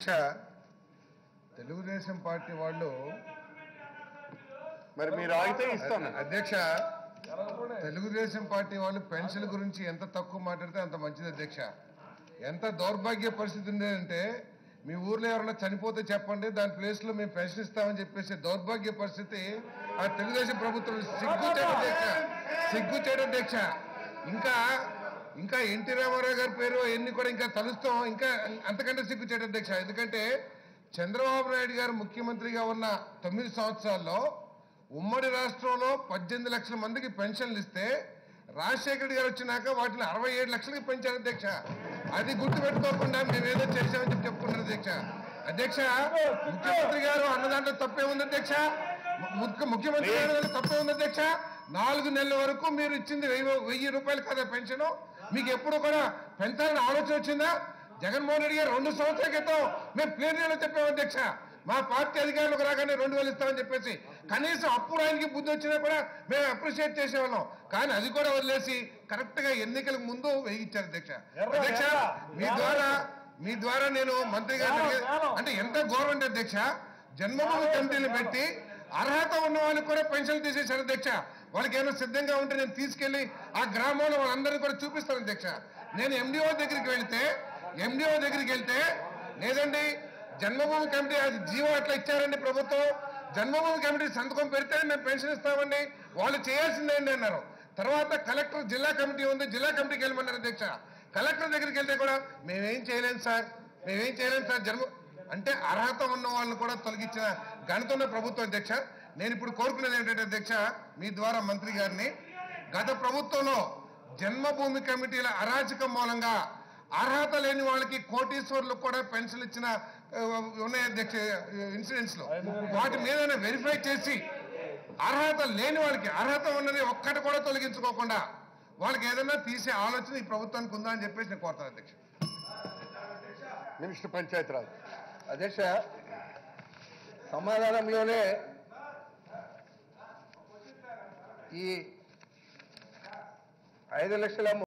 Telugu Desam party వాళ్ళు మరి మీరు ఆగితే ఇస్తాను అధ్యక్ష తెలుగుదేశం పార్టీ వాళ్ళు పెన్షన్ గురించి ఎంత తక్కువ మాట్లాడితే అంత మంచిది అధ్యక్ష ఎంత దౌర్భాగ్య పరిస్థితి ఉండేదంటే మీ ఊర్లో ఎవరైనా చనిపోతే చెప్పండి దాని ప్లేస్ లో మేము పెన్షన్ ఇస్తామని చెప్పేసి దౌర్భాగ్య పరిస్థితి ఆ తెలుగుదేశం ప్రభుత్వం సిగ్గుచేట అధ్యక్ష సిగ్గుచేట అధ్యక్ష ఇంకా ఇంకా ఎన్టీ రామారావు గారి పేరు ఎన్ని కూడా ఇంకా తలుస్తాం ఇంకా అంతకంటే సిగ్గుచేట అధ్యక్ష ఎందుకంటే చంద్రబాబు నాయుడు గారు ముఖ్యమంత్రిగా ఉన్న తొమ్మిది సంవత్సరాల్లో ఉమ్మడి రాష్ట్రంలో పద్దెనిమిది లక్షల మందికి పెన్షన్లు ఇస్తే రాజశేఖర రెడ్డి గారు వచ్చినాక వాటిని అరవై ఏడు లక్షలకి పెంచారు అధ్యక్ష అది గుర్తుపెట్టుకోకుండా మేము ఏదో చేసామని చెప్పి చెప్పుకున్నారు అధ్యక్ష అధ్యక్ష ముఖ్యమంత్రి గారు అన్న దాంట్లో తప్పే ఉంది అధ్యక్ష ముఖ్య- ముఖ్యమంత్రి గారు అన్నదాంట్లో తప్పే ఉంది అధ్యక్ష నాలుగు నెలల వరకు మీరు ఇచ్చింది వెయ్యి వెయ్యి రూపాయలు కదా పెన్షన్ మీకు ఎప్పుడు కూడా పెంచాలని ఆలోచన వచ్చిందా జగన్మోహన్ రెడ్డి గారు రెండు సంవత్సరాల క్రితం మేము ప్లేనరీలో చెప్పాము అధ్యక్ష మా పార్టీ అధికారులకు రాగానే రెండు వేలు ఇస్తామని చెప్పేసి కనీసం అప్పుడు ఆయనకి బుద్ధి వచ్చినా కూడా మేము అప్రిషియేట్ చేసేవాళ్ళం కానీ అది కూడా వదిలేసి కరెక్ట్ గా ఎన్నికలకు ముందు వేయించారు అధ్యక్ష అధ్యక్ష మీ ద్వారా మీ ద్వారా నేను మంత్రి గారికి అంటే ఎంత గౌరవం అధ్యక్ష జన్మభూమి కమిటీలు పెట్టి అర్హత ఉన్న వాళ్ళకి కూడా పెన్షన్లు తీసేశారు అధ్యక్ష వాళ్ళకి ఏమైనా సిద్ధంగా ఉంటే నేను తీసుకెళ్లి ఆ గ్రామంలో వాళ్ళందరినీ కూడా చూపిస్తాను అధ్యక్ష నేను ఎండిఓ దగ్గరికి వెళ్తే ఎండిఓ దగ్గరికి వెళ్తే లేదండి జన్మభూమి కమిటీ అది జీవో అట్లా ఇచ్చారండి ప్రభుత్వం జన్మభూమి కమిటీ సంతకం పెడితే మేము పెన్షన్ ఇస్తామండి వాళ్ళు చేయాల్సిందేంటి అన్నారు తర్వాత కలెక్టర్ జిల్లా కమిటీ ఉంది జిల్లా కమిటీకి వెళ్ళమన్నారు అధ్యక్ష కలెక్టర్ దగ్గరికి వెళ్తే కూడా మేమేం చేయలేం సార్ మేమేం చేయలేం సార్ జన్మ అంటే అర్హత ఉన్న వాళ్ళని కూడా తొలగించిన ఘనత ఉన్న ప్రభుత్వం అధ్యక్ష నేను ఇప్పుడు కోరుకునేది ఏంటంటే అధ్యక్ష మీ ద్వారా మంత్రి గారిని గత ప్రభుత్వంలో జన్మభూమి కమిటీల అరాచకం మూలంగా అర్హత లేని వాళ్ళకి కోటీశ్వర్లకు కూడా పెన్షన్ ఇచ్చిన ఆ, ఉన్నాయి అధ్యక్ష ఇన్సిడెంట్స్ లో వాటి మీద వెరిఫై చేసి అర్హత లేని వాళ్ళకి అర్హత ఉన్నది ఒక్కటి కూడా తొలగించుకోకుండా వాళ్ళకి ఏదైనా తీసే ఆలోచన ఈ ప్రభుత్వానికి ఉందా అని చెప్పేసి నేను కోరుతాను అధ్యక్ష మినిస్టర్ పంచాయతీరాజ్ అధ్యక్ష సమాధానంలోనే ఈ ఐదు లక్షల